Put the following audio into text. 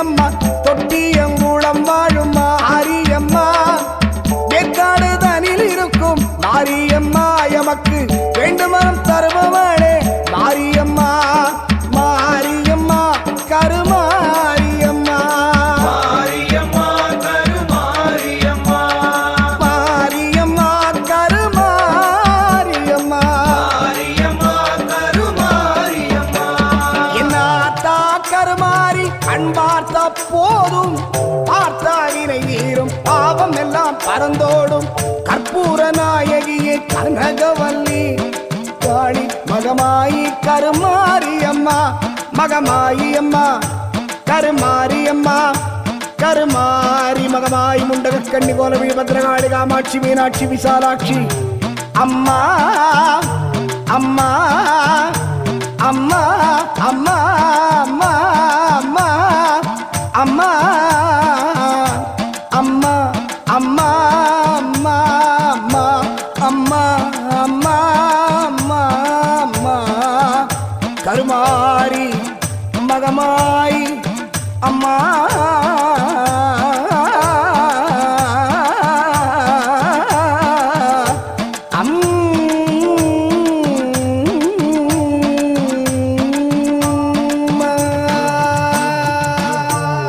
அம்மா தொட்டியங்குளம் வாழும் மாரியம்மா வேற்காடு தனில் இருக்கும் மாரியம்மா எமக்கு வேண்டுமனம் தருபவளே மாரியம்மா மாரியம்மா கருமாரியம்மா மாரியம்மா கருமாரியம்மா மாரியம்மா கருமாரியம்மா மாரியம்மா கருமாரியம்மா என்னாத்தா கருமாறி கண் பார்த்த போதும் பார்த்தா இணையீரும் பாவம் எல்லாம் பறந்தோடும் கற்பூர நாயகியே கனகவல்லி காளி மகமாயி கருமாரியம்மா மகமாயி அம்மா கருமாரியம்மா கருமாரி மகமாய் முண்டக கண்ணி கோலவி பத்ரகாளி காமாட்சி மீனாட்சி விசாலாட்சி அம்மா அம்மா அம்மா அம்மா அம்மா அம்மா அம்மா அம்மா அம்மா அம்மா அம்மா அம்மா அம்மா அம்மா அம்மா கருமாரி மகமாய் அம்மா